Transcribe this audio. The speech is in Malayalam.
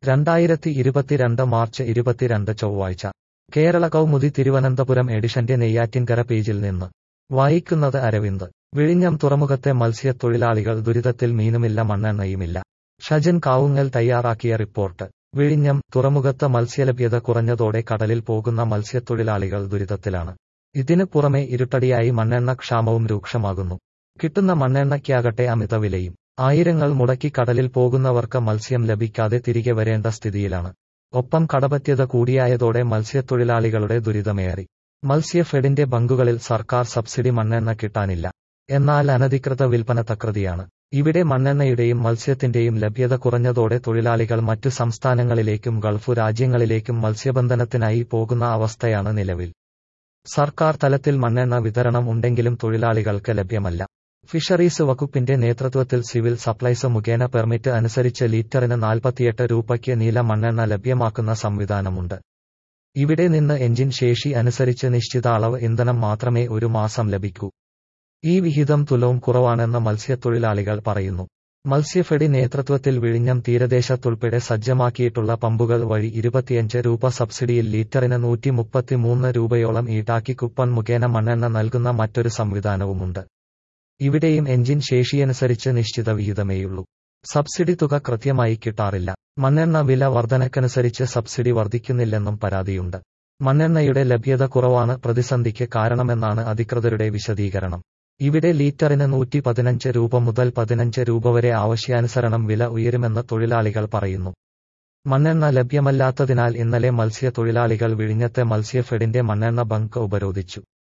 രണ്ടായിരത്തി ഇരുപത്തിരണ്ട് മാർച്ച് ഇരുപത്തിരണ്ട് ചൊവ്വാഴ്ച കേരള കൗമുദി തിരുവനന്തപുരം എഡിഷന്റെ നെയ്യാറ്റിൻകര പേജിൽ നിന്ന് വായിക്കുന്നത് അരവിന്ദ് വിഴിഞ്ഞം തുറമുഖത്തെ മത്സ്യത്തൊഴിലാളികൾ ദുരിതത്തിൽ മീനുമില്ല മണ്ണെണ്ണയുമില്ല ഷജൻ കാവുങ്ങൽ തയ്യാറാക്കിയ റിപ്പോർട്ട് വിഴിഞ്ഞം തുറമുഖത്ത് മത്സ്യലഭ്യത കുറഞ്ഞതോടെ കടലിൽ പോകുന്ന മത്സ്യത്തൊഴിലാളികൾ ദുരിതത്തിലാണ് ഇതിന് പുറമെ ഇരുട്ടടിയായി മണ്ണെണ്ണ ക്ഷാമവും രൂക്ഷമാകുന്നു കിട്ടുന്ന മണ്ണെണ്ണയ്ക്കാകട്ടെ അമിത വിലയും ആയിരങ്ങൾ മുടക്കി കടലിൽ പോകുന്നവർക്ക് മത്സ്യം ലഭിക്കാതെ തിരികെ വരേണ്ട സ്ഥിതിയിലാണ് ഒപ്പം കടപത്യത കൂടിയായതോടെ മത്സ്യത്തൊഴിലാളികളുടെ ദുരിതമേറി മത്സ്യഫെഡിന്റെ ബങ്കുകളിൽ സർക്കാർ സബ്സിഡി മണ്ണെണ്ണ കിട്ടാനില്ല എന്നാൽ അനധികൃത വിൽപ്പന തകൃതിയാണ് ഇവിടെ മണ്ണെണ്ണയുടെയും മത്സ്യത്തിന്റെയും ലഭ്യത കുറഞ്ഞതോടെ തൊഴിലാളികൾ മറ്റു സംസ്ഥാനങ്ങളിലേക്കും ഗൾഫു രാജ്യങ്ങളിലേക്കും മത്സ്യബന്ധനത്തിനായി പോകുന്ന അവസ്ഥയാണ് നിലവിൽ സർക്കാർ തലത്തിൽ മണ്ണെണ്ണ വിതരണം ഉണ്ടെങ്കിലും തൊഴിലാളികൾക്ക് ലഭ്യമല്ല ഫിഷറീസ് വകുപ്പിന്റെ നേതൃത്വത്തിൽ സിവിൽ സപ്ലൈസ് മുഖേന പെർമിറ്റ് അനുസരിച്ച് ലീറ്ററിന് നാൽപ്പത്തിയെട്ട് രൂപയ്ക്ക് നീല മണ്ണെണ്ണ ലഭ്യമാക്കുന്ന സംവിധാനമുണ്ട് ഇവിടെ നിന്ന് എഞ്ചിൻ ശേഷി അനുസരിച്ച് നിശ്ചിത അളവ് ഇന്ധനം മാത്രമേ ഒരു മാസം ലഭിക്കൂ ഈ വിഹിതം തുലവും കുറവാണെന്ന് മത്സ്യത്തൊഴിലാളികൾ പറയുന്നു മത്സ്യഫെഡി നേതൃത്വത്തിൽ വിഴിഞ്ഞം തീരദേശത്തുൾപ്പെടെ സജ്ജമാക്കിയിട്ടുള്ള പമ്പുകൾ വഴി ഇരുപത്തിയഞ്ച് രൂപ സബ്സിഡിയിൽ ലീറ്ററിന് നൂറ്റി മുപ്പത്തിമൂന്ന് രൂപയോളം ഈടാക്കി കുപ്പൺ മുഖേന മണ്ണെണ്ണ നൽകുന്ന മറ്റൊരു സംവിധാനവുമുണ്ട് ഇവിടെയും എഞ്ചിൻ ശേഷിയനുസരിച്ച് നിശ്ചിത വിഹിതമേയുള്ളൂ സബ്സിഡി തുക കൃത്യമായി കിട്ടാറില്ല മണ്ണെണ്ണ വില വർധനക്കനുസരിച്ച് സബ്സിഡി വർദ്ധിക്കുന്നില്ലെന്നും പരാതിയുണ്ട് മണ്ണെണ്ണയുടെ ലഭ്യത കുറവാണ് പ്രതിസന്ധിക്ക് കാരണമെന്നാണ് അധികൃതരുടെ വിശദീകരണം ഇവിടെ ലീറ്ററിന് നൂറ്റി പതിനഞ്ച് രൂപ മുതൽ പതിനഞ്ച് രൂപ വരെ ആവശ്യാനുസരണം വില ഉയരുമെന്ന് തൊഴിലാളികൾ പറയുന്നു മണ്ണെണ്ണ ലഭ്യമല്ലാത്തതിനാൽ ഇന്നലെ മത്സ്യത്തൊഴിലാളികൾ വിഴിഞ്ഞത്തെ മത്സ്യഫെഡിന്റെ മണ്ണെണ്ണ ബങ്ക് ഉപരോധിച്ചു